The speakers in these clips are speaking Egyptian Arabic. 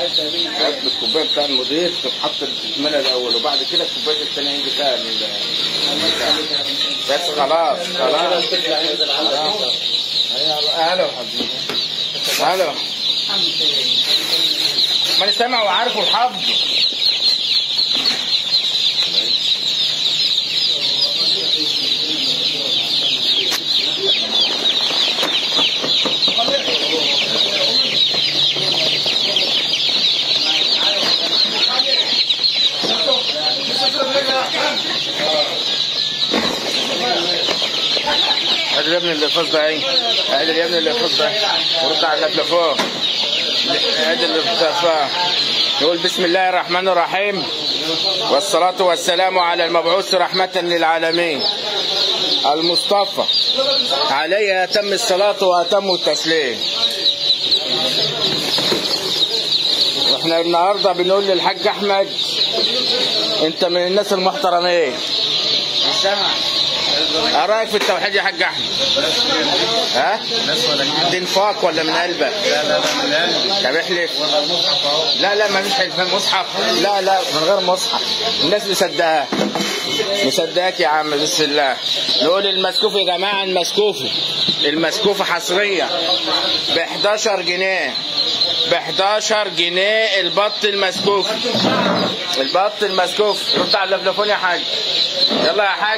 هات الكوبايه بتاع المدير تتحط تتملى الاول وبعد كده الكوبايه الثانيه يجي فيها ال- بس خلاص خلاص خلاص. الو حبيبي الو ما انا سامع وعارف وحافظه ادي يا ابني اللي فاز ده ايه ادي يا ابني اللي فاز ده ورد على اللي فوق ادي اللي فاز يقول بسم الله الرحمن الرحيم والصلاة والسلام على المبعوث رحمة للعالمين المصطفى عليه أتم الصلاة وأتم التسليم واحنا النهارده بنقول للحاج احمد انت من الناس المحترمين سامع ايه رايك في التوحيد يا حاج احمد ها دي نفاق ولا من قلبك لا لا لا من قلبي طب احلف لا لا ما فيش حلف مصحف لا لا من غير مصحف الناس مصدقاك مصدقاك يا عم بسم الله نقول المسكوف يا جماعه المسكوفي المسكوفة حصرية ب 11 جنيه ب 11 جنيه البط المسكوفي البط المسكوفي رد على اللفلفون يا حاج يلا يا حاج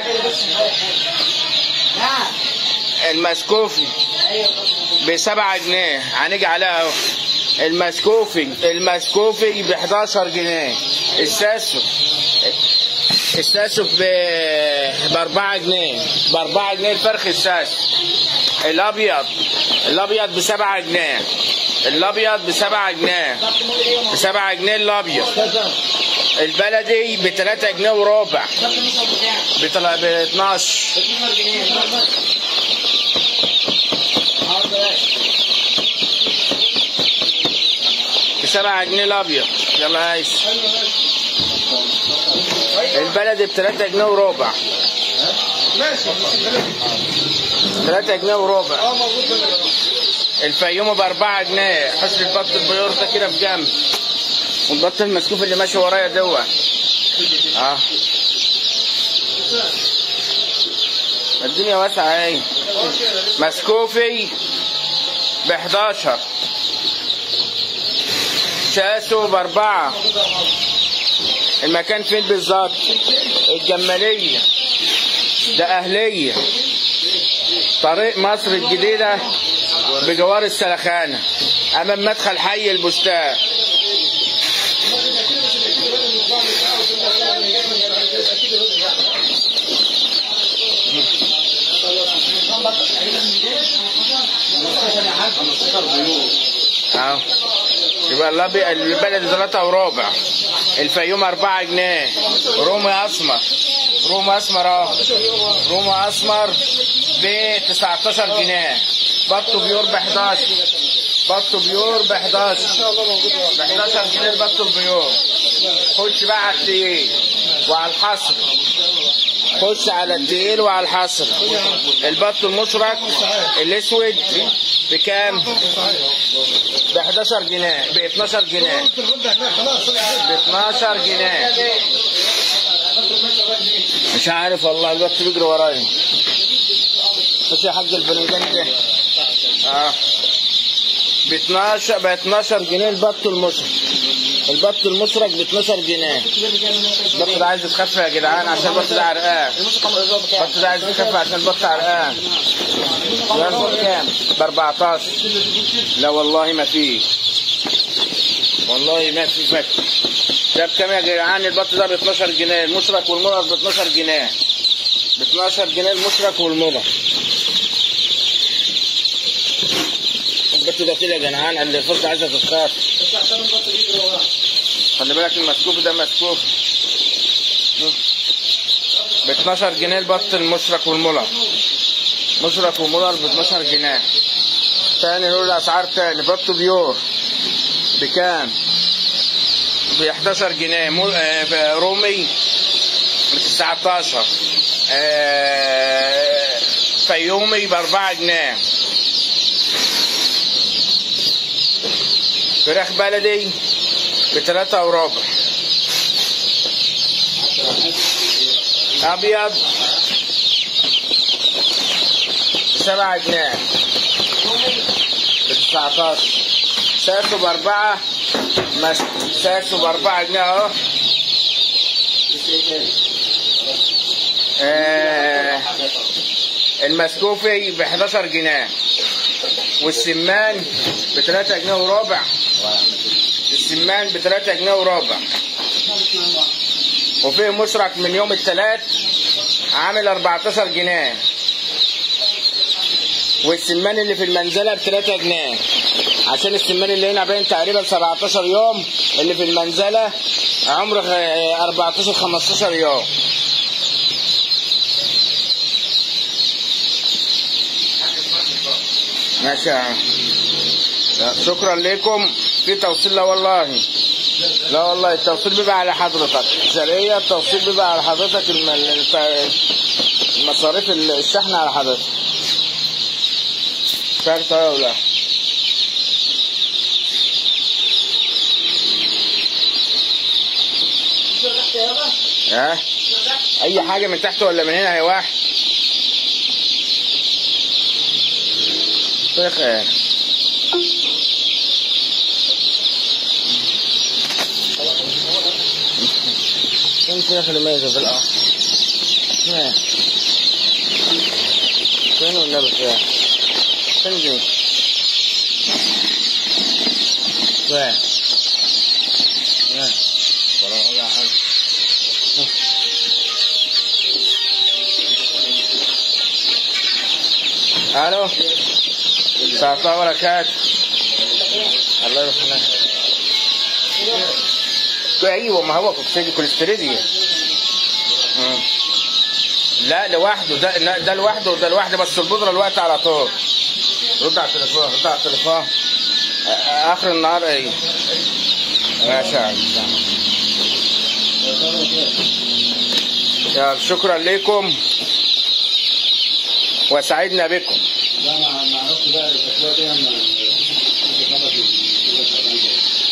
المسكوفي بسبعة جنيه هنيجي عليها اهو المسكوفي المسكوفي ب 11 جنيه الساسو الساسو ب 4 جنيه ب 4 جنيه الفرخ الساسو الابيض الابيض ب 7 جنيه الابيض ب 7 جنيه ب 7 جنيه الابيض البلدي ب 3 جنيه وربع ب 12 بسبعة جنيه الابيض يلا يا عيسى البلدي بتلاتة جنيه وربع تلاتة جنيه وربع الفيوم بأربعة جنيه حس البط البيور ده كده في جنب والبط المسكوف اللي ماشي ورايا دوا اه الدنيا واسعة اهي مسكوفي ب 11 شاسو بأربعة المكان فين بالظبط الجمالية ده أهلية طريق مصر الجديدة بجوار السلخانة أمام مدخل حي البستان اهو يبقى الأبي- البلد ثلاثة وربع الفيوم أربعة جنيه رومي أسمر رومي أسمر أهو رومي أسمر ب 19 جنيه بطو بيور ب 11 بطو بيور ب 11 ب 11 جنيه البطو البيور خش بقى على التقيل وعلى الحصر خش على التقيل وعلى الحصر البط المشرق الاسود بكام؟ ب 11 جنيه ب 12 جنيه ب 12 جنيه مش عارف والله الوقت بيجري ورايا خش يا حاج البرنجان ده اه ب 12 ب 12 جنيه البط المشرق البط المشرق ب 12 جنيه البط ده عايز يتخفى يا جدعان عشان البط ده عرقان البط ده عايز يتخفى عشان البط عرقان يلا كام؟ ب 14 لا والله ما فيه والله ما في فك ده بكام يا جدعان البط ده ب 12 جنيه المشرق والمرق ب 12 جنيه ب 12 جنيه المشرق والمرق البط ده كده يا جدعان اللي الفرصة عايزة تتخاف خلي بالك المسكوف ده مسكوف ب 12 جنيه البط المشرق والملر مشرق وملر ب 12 جنيه تاني نقول الاسعار تاني بط بيور بكام؟ ب 11 جنيه مول... آه، رومي ب 19 آه، فيومي ب 4 جنيه فراخ بلدي بتلاتة وربع أبيض بسبعة جنيه بتسعتاشر ساسه بأربعة مس... ساسه بأربعة جنيه أهو آه، المسكوفي ب 11 جنيه والسمان ب 3 جنيه وربع السمان ب 3 جنيه وربع وفيه مشرك من يوم الثلاث عامل 14 جنيه والسمان اللي في المنزله ب 3 جنيه عشان السمان اللي هنا باين تقريبا 17 يوم اللي في المنزله عمره آه، 14 15 يوم ماشي يا عم. لا، شكرا لكم في توصيل لا والله لا والله التوصيل بيبقى على حضرتك شرقية التوصيل بيبقى على حضرتك الم- الت- المصاريف الشحن على حضرتك شرط ولا لا ها اي حاجة من تحت ولا من هنا يا واحد بخير فين شيخ الميزة في الأرض؟ فين؟ فين والنبي فين؟ فين دي؟ فين؟ فين؟ ولا ولا حاجة الو الساعة الله وبركاته الله يرحمه ايوه ما هو كوكسيدي كوليستريدي مم. لا لوحده ده لا، ده لوحده وده لوحده بس البودره الوقت على طول رد على التليفون رد على التليفون آ- اخر النهار ايه ماشي يا عم. يا شكرا لكم وسعدنا بكم لا ما ما عرفت بقى الاسبوع ده ما